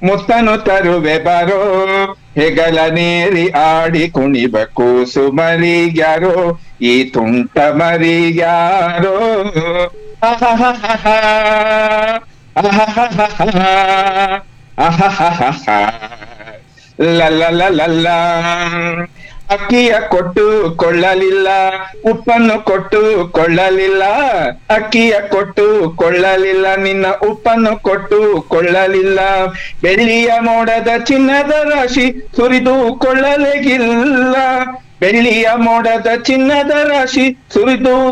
ಮುತ್ತನು ತರುವೆ ಬರೋ ಹೆಗಲ ನೇರಿ ಆಡಿ ಕುಣಿಬ ಕೂಸು ಮರಿಗ್ಯಾರೋ ಈ ತುಂಟ ಮರಿಗ್ಯಾರೋ ಆಹಾಹಾಹಾ. ಆಹಾಹಾಹಾ. ಆಹಾಹಾಹಾ. ಲಲಲಲಲ. ಅಕ್ಕಿಯ ಕೊಟ್ಟು ಕೊಳ್ಳಲಿಲ್ಲ ಉಪ್ಪನ್ನು ಕೊಟ್ಟು ಕೊಳ್ಳಲಿಲ್ಲ ಅಕ್ಕಿಯ ಕೊಟ್ಟು ಕೊಳ್ಳಲಿಲ್ಲ ನಿನ್ನ ಉಪ್ಪನ್ನು ಕೊಟ್ಟು ಕೊಳ್ಳಲಿಲ್ಲ ಬೆಳ್ಳಿಯ ಮೋಡದ ಚಿನ್ನದ ರಾಶಿ ಸುರಿದು ಕೊಳ್ಳಲೆಗಿಲ್ಲ ಬೆಳ್ಳಿಯ ಮೋಡದ ಚಿನ್ನದ ರಾಶಿ ಸುರಿದು